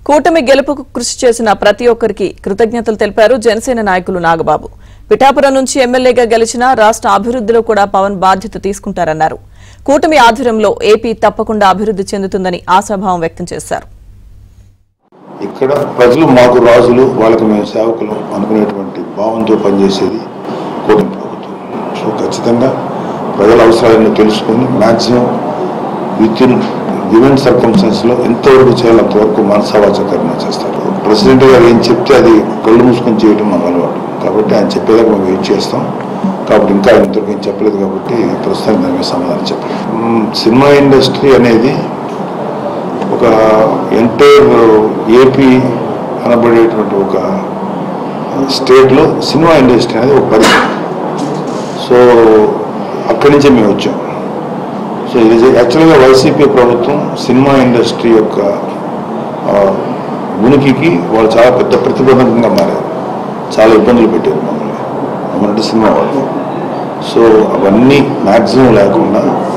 కూటమి గెలుపుకు కృషి చేసిన ప్రతి ఒక్కరికి కృతజ్ఞతలు తెలిపారు జనసేన నాయకులు నాగబాబు పిఠాపురం నుంచి ఎమ్మెల్యేగా గెలిచిన రాష్ట్ర అభివృద్ధిలో కూడా పవన్ బాధ్యత తీసుకుంటారన్నారు కూటమి ఆధ్వర్యంలో ఏపీ తప్పకుండా అభివృద్ధి చెందుతుందని ఆశాభావం వ్యక్తం చేశారు ఇక్కడ ప్రజలు మాకు రాజులు వాళ్ళకి మేము సేవకులు అనుకునేటువంటి భావంతో పనిచేసేది కూటమి ప్రభుత్వం సో ఖచ్చితంగా ప్రజల అవసరాలను తెలుసుకొని మ్యాక్సిమం విత్ ఇన్ గివెన్ సర్కమ్స్టెన్స్లో ఎంతవరకు చేయాలో అంతవరకు మనసావాచకరణ చేస్తారు ప్రెసిడెంట్ గారు ఏం చెప్తే అది కళ్ళు మూసుకొని చేయడం మాకు అలవాటు కాబట్టి ఆయన చెప్పేదాకా మేము వెయిట్ చేస్తాం కాబట్టి ఇంకా ఆయన ఇంతవరకు ఏం చెప్పలేదు కాబట్టి ప్రస్తుతం దాని మీద సమాధానం చెప్పలేదు మ్మ్, సినిమా ఇండస్ట్రీ అనేది ఒక ఎంటైర్ ఏపీ అనబడేటువంటి ఒక స్టేట్లో సినిమా ఇండస్ట్రీ అనేది ఒక పరిశ్రమ సో అక్కడి నుంచే మేము వచ్చాం సో ఇది యాక్చువల్గా వైసీపీ ప్రభుత్వం సినిమా ఇండస్ట్రీ యొక్క ఆ, ఉనికికి వాళ్ళు చాలా పెద్ద ప్రతిబంధకంగా మారారు చాలా ఇబ్బందులు పెట్టారు మమ్మల్ని మమ్మల్ని సినిమా వాళ్ళు సో అవన్నీ మ్యాక్సిమం లేకుండా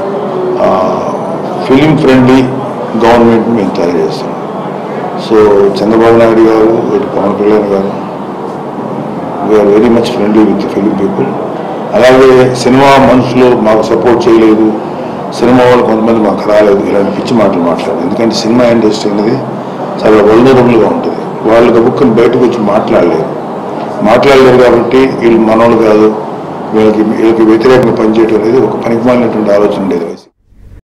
ఫిలిం ఫ్రెండ్లీ గవర్నమెంట్ మేము తయారు చేస్తాం సో చంద్రబాబు నాయుడు గారు ఇటు Pawan Kalyan garu we are very much friendly with film people అలాగే సినిమా మనుషులు మాకు సపోర్ట్ చేయలేదు సినిమా వాళ్ళు కొంతమంది మాకు రాలేదు ఇలాంటి పిచ్చి మాటలు మాట్లాడారు ఎందుకంటే సినిమా ఇండస్ట్రీ అనేది చాలా వల్నరబుల్గా ఉంటుంది వాళ్ళు గబుక్కుని బయటకు వచ్చి మాట్లాడలేరు మాట్లాడలేరు కాబట్టి వీళ్ళు మనోళ్ళు కాదు వీళ్ళకి వీళ్ళకి వ్యతిరేకంగా పనిచేయడం అనేది ఒక పనికిమాలినటువంటి ఆలోచన ఉండేది